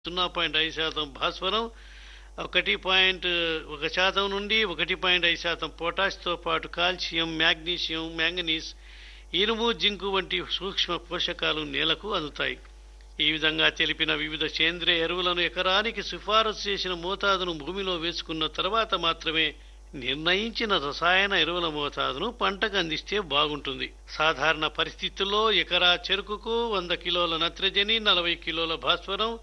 సున్నా పాయింట్ ఐదు శాతం భాస్వరం ఒకటి పాయింట్ ఒక శాతం నుండి ఒకటి పాయింట్ ఐదు శాతం పొటాష్తో పాటు కాల్షియం మ్యాగ్నీషియం మ్యాంగనీస్ ఇనుము జింకు వంటి సూక్ష్మ పోషకాలు నేలకు అందుతాయి ఈ విధంగా తెలిపిన వివిధ సేంద్రియ ఎరువులను ఎకరానికి సిఫారసు చేసిన మోతాదును భూమిలో వేసుకున్న తర్వాత మాత్రమే నిర్ణయించిన రసాయన ఎరువుల మోతాదును పంటకు అందిస్తే బాగుంటుంది సాధారణ పరిస్థితుల్లో ఎకరా చెరుకుకు వంద కిలోల నత్రజని నలభై కిలోల భాస్వరం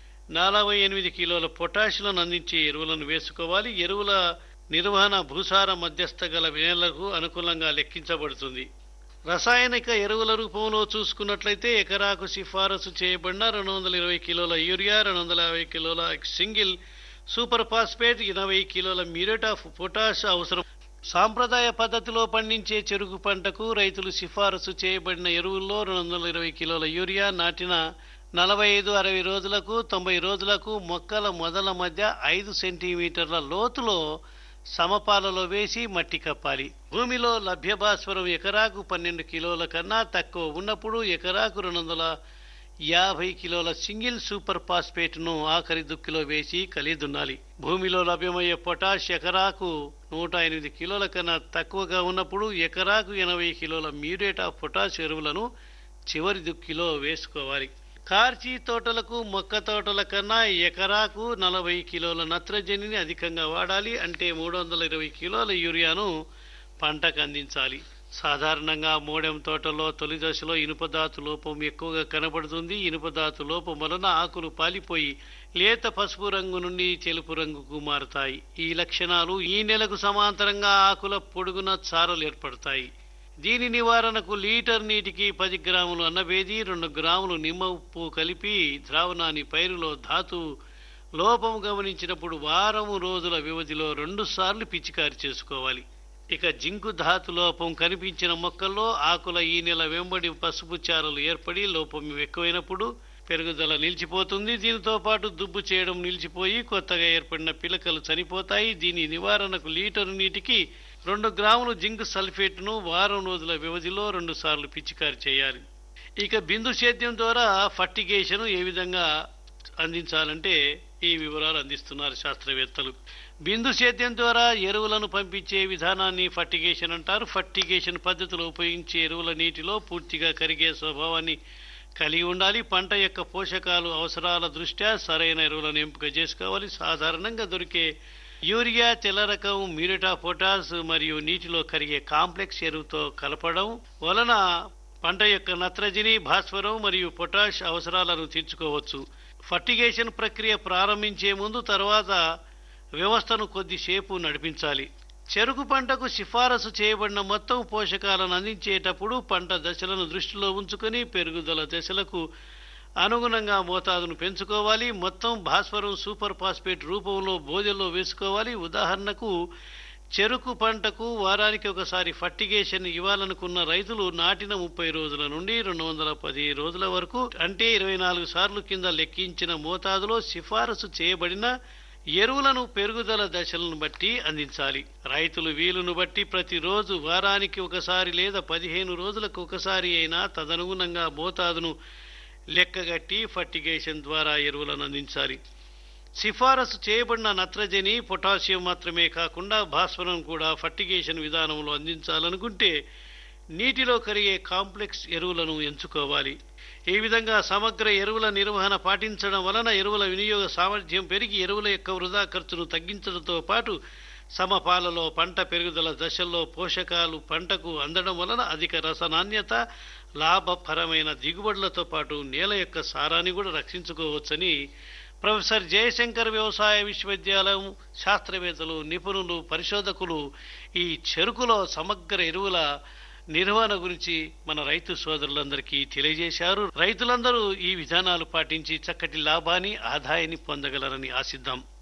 నలభై ఎనిమిది కిలోల పొటాషియం అందించే ఎరువులను వేసుకోవాలి ఎరువుల నిర్వహణ భూసార మధ్యస్థ గల నేలకు అనుకూలంగా లెక్కించబడుతుంది రసాయనిక ఎరువుల రూపంలో చూసుకున్నట్లయితే ఎకరాకు సిఫారసు చేయబడిన రెండు వందల ఇరవై కిలోల యూరియా రెండు వందల యాభై కిలోల సింగిల్ సూపర్ ఫాస్ఫేట్ ఎనభై కిలోల మ్యూరేట్ ఆఫ్ పొటాష్ అవసరం సాంప్రదాయ పద్ధతిలో పండించే చెరుకు పంటకు రైతులు సిఫారసు చేయబడిన ఎరువుల్లో రెండు వందల ఇరవై కిలోల యూరియా నాటిన నలభై ఐదు అరవై రోజులకు తొంభై రోజులకు మొక్కల మొదల మధ్య ఐదు సెంటీమీటర్ల లోతులో సమపాలలో వేసి మట్టి కప్పాలి భూమిలో లభ్య భాస్వరం ఎకరాకు పన్నెండు కిలోల కన్నా తక్కువ ఉన్నప్పుడు ఎకరాకు రెండు వందల యాభై కిలోల సింగిల్ సూపర్ ఫాస్ఫేట్ను ఆఖరి దుక్కిలో వేసి కలిదున్నాలి భూమిలో లభ్యమయ్యే పొటాష్ ఎకరాకు నూట ఎనిమిది కిలోల కన్నా తక్కువగా ఉన్నప్పుడు ఎకరాకు ఎనభై కిలోల మ్యూరేట్ ఆఫ్ పొటాష్ ఎరువులను చివరి దుక్కిలో వేసుకోవాలి కార్చి తోటలకు మొక్క తోటల కన్నా ఎకరాకు నలభై కిలోల నత్రజనిని అధికంగా వాడాలి అంటే మూడు వందల ఇరవై కిలోల యూరియాను పంటకు అందించాలి సాధారణంగా మోడెం తోటలో తొలి దశలో ఇనుపధాతు లోపం ఎక్కువగా కనబడుతుంది ఇనుపధాతు లోపం వలన ఆకులు పాలిపోయి లేత పసుపు రంగు నుండి తెలుపు రంగుకు మారుతాయి ఈ లక్షణాలు ఈ నెలకు సమాంతరంగా ఆకుల పొడుగున చారలు ఏర్పడతాయి దీని నివారణకు లీటర్ నీటికి పది గ్రాములు అన్నబేది రెండు గ్రాములు నిమ్మ ఉప్పు కలిపి ద్రావణాన్ని పైరులో ధాతు లోపం గమనించినప్పుడు వారము రోజుల వ్యవధిలో రెండు సార్లు పిచికారి చేసుకోవాలి ఇక జింకు ధాతు లోపం కనిపించిన మొక్కల్లో ఆకుల ఈ నెల వెంబడి పసుపు చారలు ఏర్పడి లోపం ఎక్కువైనప్పుడు పెరుగుదల నిలిచిపోతుంది దీనితో పాటు దుబ్బు చేయడం నిలిచిపోయి కొత్తగా ఏర్పడిన పిలకలు చనిపోతాయి దీని నివారణకు లీటరు నీటికి రెండు గ్రాములు జింక్ సల్ఫేట్ను వారం రోజుల వ్యవధిలో రెండు సార్లు పిచికారి చేయాలి ఇక బిందు సేద్యం ద్వారా ఫర్టిగేషన్ ఏ విధంగా అందించాలంటే ఈ వివరాలు అందిస్తున్నారు శాస్త్రవేత్తలు బిందు సేద్యం ద్వారా ఎరువులను పంపించే విధానాన్ని ఫర్టిగేషన్ అంటారు ఫర్టిగేషన్ పద్ధతిలో ఉపయోగించే ఎరువుల నీటిలో పూర్తిగా కరిగే స్వభావాన్ని కలిగి ఉండాలి పంట యొక్క పోషకాలు అవసరాల దృష్ట్యా సరైన ఎరువులను ఎంపిక చేసుకోవాలి సాధారణంగా దొరికే యూరియా తెల్ల రకం మ్యూరిటా పొటాస్ మరియు నీటిలో కరిగే కాంప్లెక్స్ ఎరువుతో కలపడం వలన పంట యొక్క నత్రజని భాస్వరం మరియు పొటాష్ అవసరాలను తీర్చుకోవచ్చు ఫర్టిగేషన్ ప్రక్రియ ప్రారంభించే ముందు తర్వాత వ్యవస్థను కొద్దిసేపు నడిపించాలి చెరుకు పంటకు సిఫారసు చేయబడిన మొత్తం పోషకాలను అందించేటప్పుడు పంట దశలను దృష్టిలో ఉంచుకొని పెరుగుదల దశలకు అనుగుణంగా మోతాదును పెంచుకోవాలి మొత్తం భాస్వరం సూపర్ ఫాస్ఫేట్ రూపంలో బోధెల్లో వేసుకోవాలి ఉదాహరణకు చెరుకు పంటకు వారానికి ఒకసారి ఫర్టిగేషన్ ఇవ్వాలనుకున్న రైతులు నాటిన ముప్పై రోజుల నుండి రెండు వందల పది రోజుల వరకు అంటే ఇరవై నాలుగు సార్లు కింద లెక్కించిన మోతాదులో సిఫారసు చేయబడిన ఎరువులను పెరుగుదల దశలను బట్టి అందించాలి రైతులు వీలును బట్టి ప్రతిరోజు వారానికి ఒకసారి లేదా పదిహేను రోజులకు ఒకసారి అయినా తదనుగుణంగా మోతాదును లెక్కగట్టి ఫర్టిగేషన్ ద్వారా ఎరువులను అందించాలి సిఫారసు చేయబడిన నత్రజని పొటాషియం మాత్రమే కాకుండా భాస్వరం కూడా ఫర్టిగేషన్ విధానంలో అందించాలనుకుంటే నీటిలో కరిగే కాంప్లెక్స్ ఎరువులను ఎంచుకోవాలి ఈ విధంగా సమగ్ర ఎరువుల నిర్వహణ పాటించడం వలన ఎరువుల వినియోగ సామర్థ్యం పెరిగి ఎరువుల యొక్క వృధా ఖర్చును తగ్గించడంతో పాటు సమపాలలో పంట పెరుగుదల దశల్లో పోషకాలు పంటకు అందడం వలన అధిక రస నాణ్యత లాభపరమైన దిగుబడులతో పాటు నేల యొక్క సారాన్ని కూడా రక్షించుకోవచ్చని ప్రొఫెసర్ జయశంకర్ వ్యవసాయ విశ్వవిద్యాలయం శాస్త్రవేత్తలు నిపుణులు పరిశోధకులు ఈ చెరుకులో సమగ్ర ఎరువుల నిర్వహణ గురించి మన రైతు సోదరులందరికీ తెలియజేశారు రైతులందరూ ఈ విధానాలు పాటించి చక్కటి లాభాన్ని ఆదాయాన్ని పొందగలరని ఆశిద్దాం